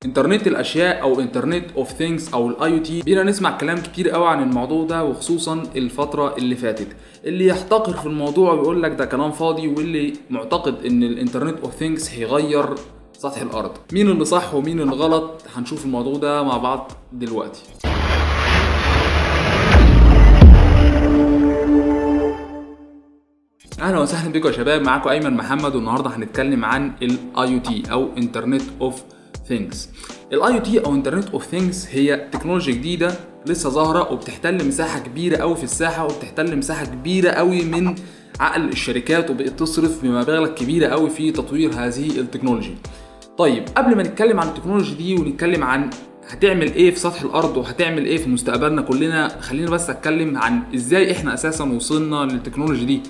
انترنت الاشياء او انترنت اوف ثينجز او الاي او تي بينا نسمع كلام كتير قوي عن الموضوع ده وخصوصا الفتره اللي فاتت اللي يحتقر في الموضوع ويقول لك ده كلام فاضي واللي معتقد ان الانترنت اوف ثينجز هيغير سطح الارض مين اللي صح ومين اللي غلط هنشوف الموضوع ده مع بعض دلوقتي اهلا وسهلا بكم يا شباب معاكم ايمن محمد والنهارده هنتكلم عن الاي او تي او انترنت اوف ثينجز الاي او تي او انترنت اوف ثينجز هي تكنولوجيا جديده لسه ظاهره وبتحتل مساحه كبيره قوي في الساحه وبتحتل مساحه كبيره قوي من عقل الشركات وبقت تصرف بمبالغ كبيره قوي في تطوير هذه التكنولوجي طيب قبل ما نتكلم عن التكنولوجي دي ونتكلم عن هتعمل ايه في سطح الارض وهتعمل ايه في مستقبلنا كلنا خلينا بس اتكلم عن ازاي احنا اساسا وصلنا للتكنولوجي دي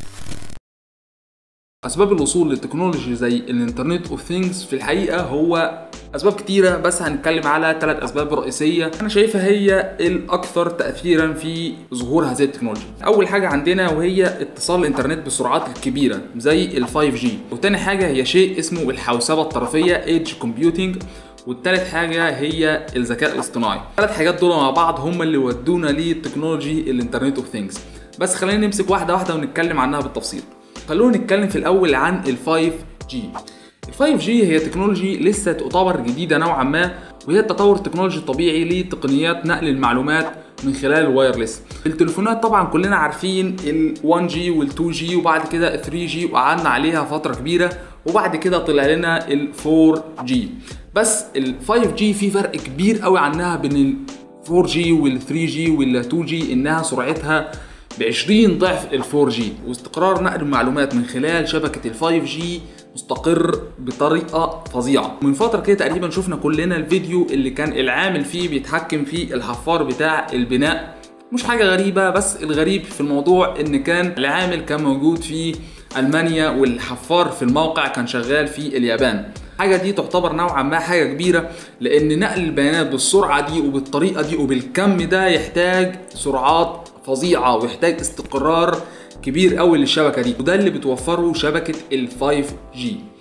اسباب الوصول للتكنولوجي زي الانترنت اوف ثينجز في الحقيقه هو اسباب كتيره بس هنتكلم على ثلاث اسباب رئيسيه انا شايفها هي الاكثر تاثيرا في ظهور هذه التكنولوجيا اول حاجه عندنا وهي اتصال الانترنت بالسرعات الكبيره زي ال 5G وتاني حاجه هي شيء اسمه الحوسبه الطرفيه ايدج كومبيوتنج والتالت حاجة هي الذكاء الاصطناعي الثلاث حاجات دول مع بعض هم اللي ودونا للتكنولوجي الانترنت اوف ثينجز بس خلينا نمسك واحدة واحدة ونتكلم عنها بالتفصيل خلونا نتكلم في الاول عن ال 5G ال 5G هي تكنولوجي لسه تعتبر جديدة نوعا ما وهي التطور التكنولوجي الطبيعي لتقنيات نقل المعلومات من خلال الوايرلس التليفونات طبعا كلنا عارفين ال 1G وال 2G وبعد كده 3G وقعدنا عليها فترة كبيرة وبعد كده طلع لنا ال 4G بس ال 5G في فرق كبير قوي عنها بين ال 4G وال 3G وال 2G انها سرعتها ب 20 ضعف ال 4G واستقرار نقل المعلومات من خلال شبكة ال 5G مستقر بطريقة فظيعة من فترة كده تقريبا شفنا كلنا الفيديو اللي كان العامل فيه بيتحكم في الحفار بتاع البناء مش حاجة غريبة بس الغريب في الموضوع ان كان العامل كان موجود في المانيا والحفار في الموقع كان شغال في اليابان حاجه دي تعتبر نوعا ما حاجه كبيره لان نقل البيانات بالسرعه دي وبالطريقه دي وبالكم ده يحتاج سرعات فظيعه ويحتاج استقرار كبير قوي للشبكه دي وده اللي بتوفره شبكه ال 5G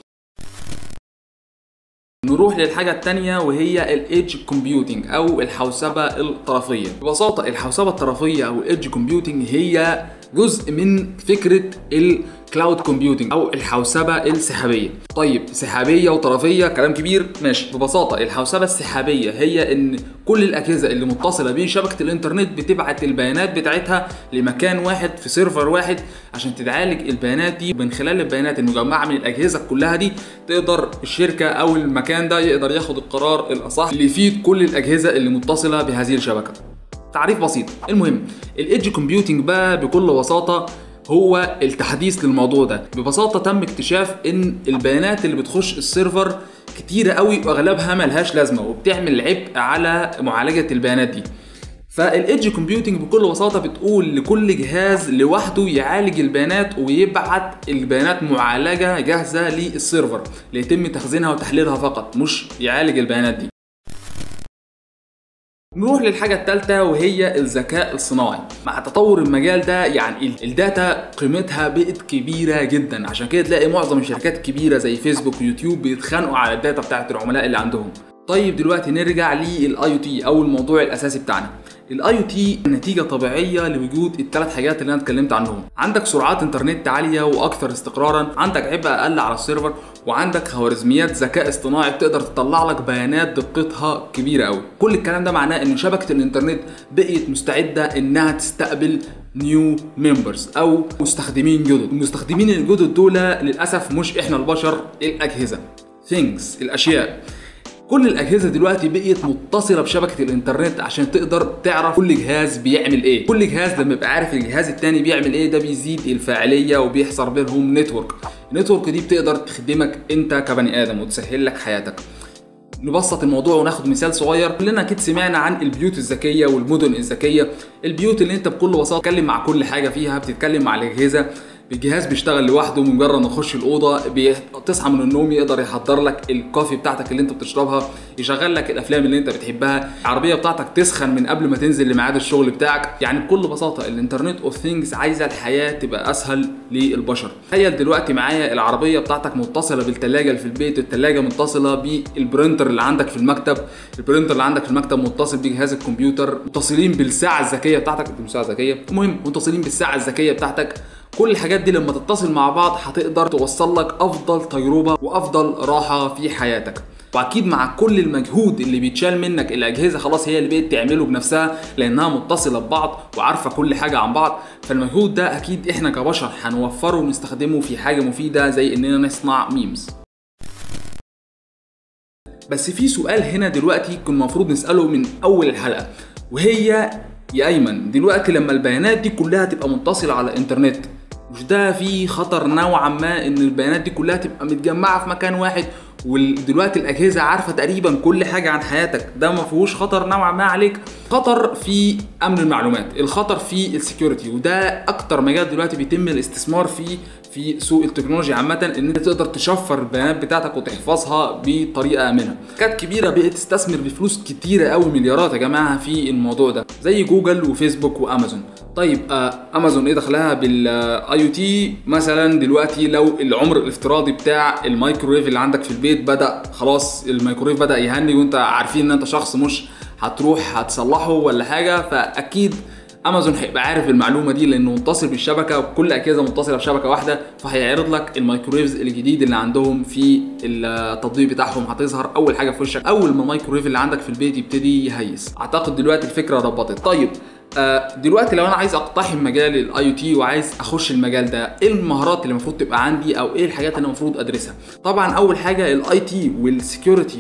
نروح للحاجة التانية وهي الايدج كومبيوتنج او الحوسبة الطرفية ببساطة الحوسبة الطرفية او الايدج كومبيوتنج هي جزء من فكرة الكلاود كومبيوتنج او الحوسبة السحابية طيب سحابية وطرفية كلام كبير ماشي ببساطة الحوسبة السحابية هي ان كل الاجهزة اللي متصلة بشبكة الانترنت بتبعت البيانات بتاعتها لمكان واحد في سيرفر واحد عشان تتعالج البيانات دي من خلال البيانات المجمعة من الاجهزة كلها دي تقدر الشركة او المكان ده يقدر ياخد القرار الاصح اللي يفيد كل الاجهزة اللي متصلة بهذه الشبكة تعريف بسيط المهم الايدج كومبيوتنج بقى بكل بساطه هو التحديث للموضوع ده ببساطه تم اكتشاف ان البيانات اللي بتخش السيرفر كتيره قوي واغلبها ملهاش لازمه وبتعمل عبء على معالجه البيانات دي فالايدج كومبيوتنج بكل بساطه بتقول لكل جهاز لوحده يعالج البيانات ويبعت البيانات معالجه جاهزه للسيرفر ليتم تخزينها وتحليلها فقط مش يعالج البيانات دي نروح للحاجة الثالثة وهي الذكاء الصناعي مع تطور المجال ده يعني الداتا قيمتها بقت كبيرة جدا عشان كده تلاقي معظم الشركات الكبيرة زي فيسبوك ويوتيوب بيتخانقوا على الداتا بتاعت العملاء اللي عندهم طيب دلوقتي نرجع للاي او تي او الموضوع الاساسي بتاعنا الاي او تي نتيجه طبيعيه لوجود الثلاث حاجات اللي انا اتكلمت عنهم عندك سرعات انترنت عاليه واكثر استقرارا عندك عبء اقل على السيرفر وعندك خوارزميات ذكاء اصطناعي بتقدر تطلع لك بيانات دقتها كبيره قوي كل الكلام ده معناه ان شبكه الانترنت بقيت مستعده انها تستقبل نيو ممبرز او مستخدمين جدد المستخدمين الجدد دول للاسف مش احنا البشر الاجهزه things الاشياء كل الاجهزه دلوقتي بقيت متصله بشبكه الانترنت عشان تقدر تعرف كل جهاز بيعمل ايه كل جهاز لما يبقى عارف الجهاز التاني بيعمل ايه ده بيزيد الفاعليه وبيحصل بينهم نتورك النتورك دي بتقدر تخدمك انت كبني ادم وتسهل لك حياتك نبسط الموضوع وناخد مثال صغير كلنا اكيد سمعنا عن البيوت الذكيه والمدن الذكيه البيوت اللي انت بكل بساطه بتتكلم مع كل حاجه فيها بتتكلم مع الاجهزه الجهاز بيشتغل لوحده مجرد ما تخش الاوضه بي- تصحى من النوم يقدر يحضر لك الكوفي بتاعتك اللي انت بتشربها يشغل لك الافلام اللي انت بتحبها العربيه بتاعتك تسخن من قبل ما تنزل لميعاد الشغل بتاعك يعني بكل بساطه الانترنت اوف ثينجز عايزه الحياه تبقى اسهل للبشر تخيل دلوقتي معايا العربيه بتاعتك متصله بالثلاجه اللي في البيت الثلاجه متصله بالبرينتر اللي عندك في المكتب البرينتر اللي عندك في المكتب متصل بجهاز الكمبيوتر متصلين بالساعه الذكيه بتاعتك دي مش ساعه ذكيه المهم متصلين بالساعه الذكيه بتاعتك كل الحاجات دي لما تتصل مع بعض هتقدر توصل لك افضل تجربه وافضل راحه في حياتك واكيد مع كل المجهود اللي بيتشال منك الاجهزه خلاص هي اللي بقت تعمله بنفسها لانها متصله ببعض وعارفه كل حاجه عن بعض فالمجهود ده اكيد احنا كبشر هنوفره ونستخدمه في حاجه مفيده زي اننا نصنع ميمز بس في سؤال هنا دلوقتي كنا المفروض نسأله من أول الحلقة وهي يا أيمن دلوقتي لما البيانات دي كلها تبقى متصلة على الإنترنت مش ده في خطر نوعا ما إن البيانات دي كلها تبقى متجمعة في مكان واحد ودلوقتي الأجهزة عارفة تقريبا كل حاجة عن حياتك ده ما فيهوش خطر نوعا ما عليك خطر في أمن المعلومات الخطر في السكيورتي وده أكتر مجال دلوقتي بيتم الاستثمار فيه في سوق التكنولوجيا عامة ان انت تقدر تشفر البيانات بتاعتك وتحفظها بطريقة آمنة. شركات كبيرة بقت تستثمر بفلوس كتيرة قوي مليارات يا جماعة في الموضوع ده زي جوجل وفيسبوك وامازون. طيب آه امازون ايه دخلها بالاي او تي مثلا دلوقتي لو العمر الافتراضي بتاع الميكرويف اللي عندك في البيت بدا خلاص الميكرويف بدا يهني وانت عارفين ان انت شخص مش هتروح هتصلحه ولا حاجه فاكيد امازون هيبقى عارف المعلومه دي لانه متصل بالشبكه وكل اجهزه متصله بشبكه واحده فهيعرض لك الميكرويفز الجديد اللي عندهم في التطبيق بتاعهم هتظهر اول حاجه في وشك اول ما الميكرويف اللي عندك في البيت يبتدي يهيس اعتقد دلوقتي الفكره ربطت طيب آه، دلوقتي لو انا عايز اقتحم مجال الاي او تي وعايز اخش المجال ده ايه المهارات اللي المفروض تبقى عندي او ايه الحاجات اللي المفروض ادرسها طبعا اول حاجه الاي تي والسكيورتي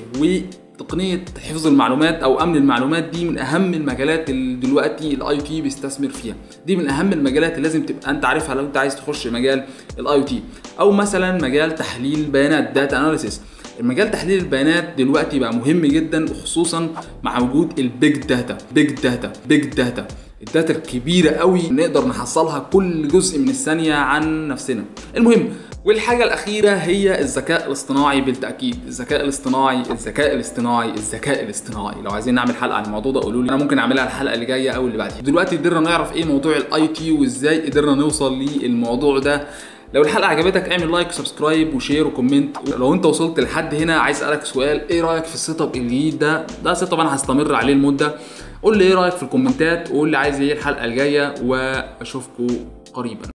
تقنيه حفظ المعلومات او امن المعلومات دي من اهم المجالات اللي دلوقتي الاي تي بيستثمر فيها دي من اهم المجالات اللي لازم تبقى انت عارفها لو انت عايز تخش مجال الاي تي او مثلا مجال تحليل البيانات داتا اناليسيس المجال تحليل البيانات دلوقتي بقى مهم جدا وخصوصا مع وجود البيج داتا بيج داتا بيج داتا الداتا الكبيرة قوي نقدر نحصلها كل جزء من الثانية عن نفسنا المهم والحاجة الأخيرة هي الذكاء الاصطناعي بالتأكيد الذكاء الاصطناعي الذكاء الاصطناعي الذكاء الاصطناعي لو عايزين نعمل حلقة عن الموضوع ده قولوا لي أنا ممكن أعملها الحلقة اللي جاية أو اللي بعديها دلوقتي قدرنا نعرف إيه موضوع الأي تي وإزاي قدرنا نوصل للموضوع ده لو الحلقه عجبتك اعمل لايك وسبسكرايب وشير وكومنت لو انت وصلت لحد هنا عايز اسالك سؤال ايه رايك في السيت اب الجديد ده ده سيت اب انا هستمر عليه المده قول لي ايه رايك في الكومنتات وقول لي عايز ايه الحلقه الجايه واشوفكم قريبا